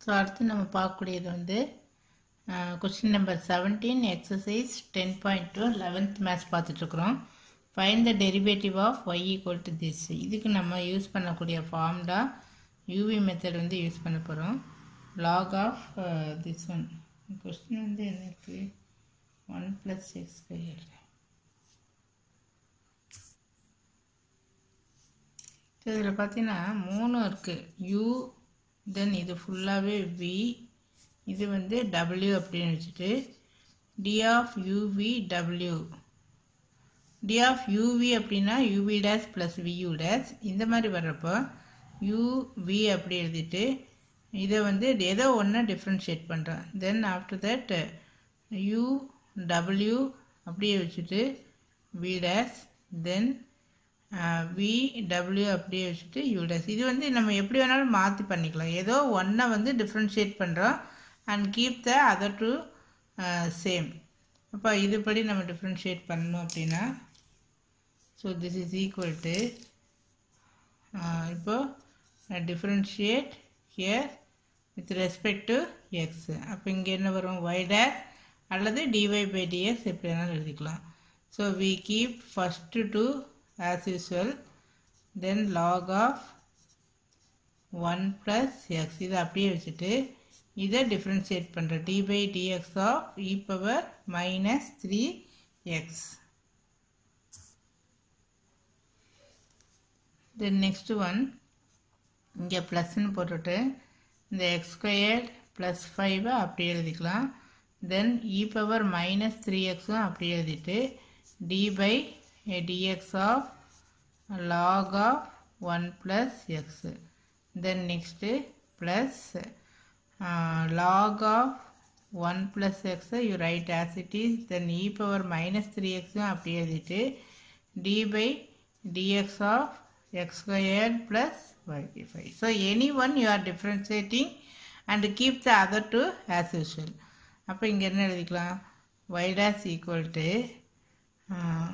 so அடுத்து நம்ம பார்க்கக்கூடியது வந்து question number seventeen exercise ten point two eleventh maths பார்த்துட்ருக்குறோம் find the derivative of y equal to this இதுக்கு நம்ம யூஸ் பண்ணக்கூடிய ஃபார்ம்டா யூவி மெத்தட் வந்து யூஸ் பண்ண போகிறோம் log of this one question வந்து என்ன இருக்குது one plus x square so இதில் பார்த்தீங்கன்னா மூணு இருக்குது யூ தென் இது ஃபுல்லாகவே வி இது வந்து டபிள்யூ அப்படின்னு வச்சுட்டு D of UV W D of UV அப்படின்னா UV dash plus v u dash இந்த மாதிரி வர்றப்போ யூவி அப்படி எழுதிட்டு இதை வந்து ஏதோ ஒன்று டிஃப்ரென்ஷியேட் பண்ணுறோம் then after that U W அப்படியே வச்சுட்டு V dash then V W அப்படியே வச்சுட்டு யூடஸ் இது வந்து நம்ம எப்படி வேணாலும் மாற்றி பண்ணிக்கலாம் ஏதோ ஒன்றை வந்து டிஃப்ரென்ஷியேட் பண்ணுறோம் and keep the other two same அப்போ இதுபடி நம்ம டிஃப்ரென்ஷியேட் பண்ணணும் அப்படின்னா so this is equal to இப்போது differentiate here with respect to x அப்போ இங்கே என்ன வரும் ஒய் டேஸ் அல்லது டிஒய் பை டிஎக்ஸ் எப்படி வேணாலும் எழுதிக்கலாம் so we keep first two as usual then log of 1 plus x இதை அப்படியே வச்சுட்டு இதை டிஃப்ரென்ஷியேட் பண்ணுற D by DX of e power minus three x then next one இங்கே ப்ளஸ்ன்னு போட்டுட்டு இந்த எக்ஸ் ஸ்கொயர்ட் ப்ளஸ் ஃபைவை அப்படி எழுதிக்கலாம் then e power minus three எக்ஸும் அப்படி எழுதிட்டு D by dx of log of 1 plus x then next plus uh, log of 1 plus x you write as it is then e power minus 3x அப்படி எழுதிட்டு d by dx of x squared plus y5 so any one you are differentiating and keep the other two as usual அப்போ இங்கே என்ன எழுதிக்கலாம் y dash equal to uh,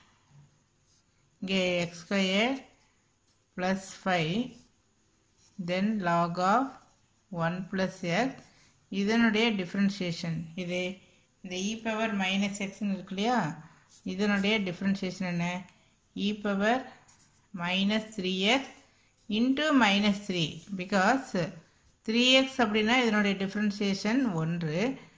இங்கே x square plus five then log of one plus x இதனுடைய differentiation இது இந்த இ power minus எக்ஸ்னு இருக்கு இல்லையா இதனுடைய டிஃப்ரென்ஷியேஷன் என்ன e power minus three x into minus three because three x அப்படின்னா இதனுடைய டிஃப்ரென்ஷியேஷன் ஒன்று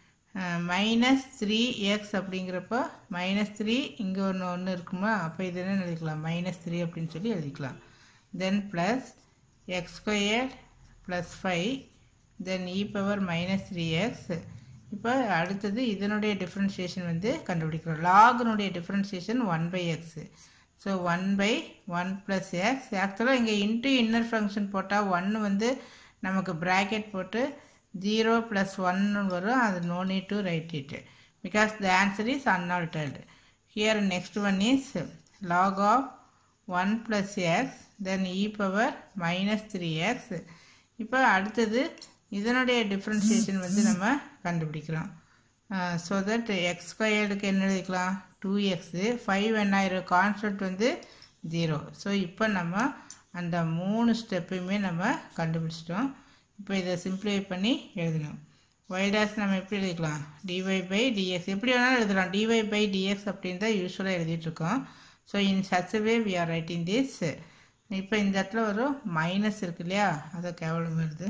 மைனஸ் த்ரீ எக்ஸ் அப்படிங்கிறப்போ மைனஸ் த்ரீ இங்கே ஒன்று ஒன்று இருக்குமா அப்போ இது என்ன எழுதிக்கலாம் மைனஸ் த்ரீ அப்படின்னு சொல்லி எழுதிக்கலாம் then plus x square plus five then e power minus three x இப்போ அடுத்தது இதனுடைய டிஃப்ரென்ஷியேஷன் வந்து கண்டுபிடிக்கிறோம் லாகனுடைய differentiation one by x so one by one plus x ஆக்சுவலாக இங்கே இன்ட்டு இன்னர் ஃபங்க்ஷன் போட்டால் ஒன்று வந்து நமக்கு ப்ராக்கெட் போட்டு ஜீரோ ப்ளஸ் ஒன்னு வரும் அது no need to write it because the answer is unaltered here next one is log of one plus x then e power minus three x இப்போ அடுத்தது இதனுடைய டிஃப்ரென்ஷியேஷன் வந்து நம்ம கண்டுபிடிக்கிறோம் ஸோ தட் எக்ஸ் ஸ்கொயர்டுக்கு என்ன எழுதிக்கலாம் டூ எக்ஸு ஃபைவ் என்ன ஆயிரும் கான்ஸ்டன்ட் வந்து ஜீரோ ஸோ இப்போ நம்ம அந்த மூணு ஸ்டெப்பையுமே நம்ம கண்டுபிடிச்சிட்டோம் இப்போ இதை சிம்பிளிஃபை பண்ணி எழுதணும் ஒய் டேஸ் நம்ம எப்படி எழுதிக்கலாம் டிஒய் பை டிஎக்ஸ் எப்படி வேணாலும் எழுதலாம் டிஒய் பை டிஎக்ஸ் அப்படின்னு தான் யூஸ்வலாக எழுதிட்டுருக்கோம் so in such way we are writing this இப்போ இந்த இடத்துல ஒரு மைனஸ் இருக்கு இல்லையா அதை கேவலம் வருது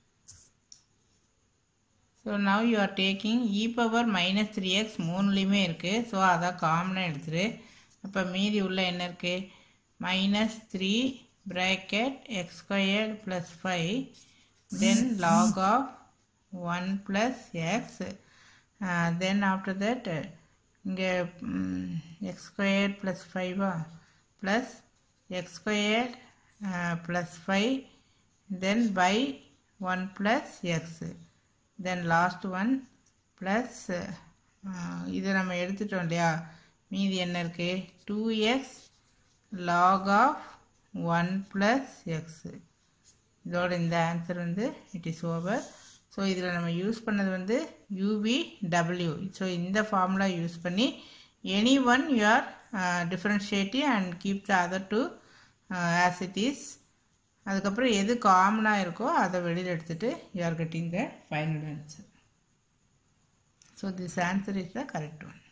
so now you are taking e power minus three x மூணுலேயுமே இருக்குது ஸோ அதான் காமனாக எடுத்துரு அப்போ மீதி உள்ள என்ன இருக்குது minus three bracket x squared plus five then log of 1 plus x uh, then after that இங்கே எக்ஸ் ஸ்கொயர் ப்ளஸ் ஃபைவா plus x square plus five then by one plus x then last one plus இதை நம்ம எடுத்துட்டோம் இல்லையா மீதி என்ன இருக்குது two x log of one plus x இதோட இந்த ஆன்சர் வந்து இட் இஸ் ஓவர் ஸோ இதில் நம்ம யூஸ் பண்ணது வந்து யூவி டபிள்யூ ஸோ இந்த ஃபார்முலா யூஸ் பண்ணி any one you are differentiative and keep the other two as it is அதுக்கப்புறம் எது காமனாக இருக்கோ அதை வெளியில் எடுத்துகிட்டு you are getting the final answer so this answer is the correct one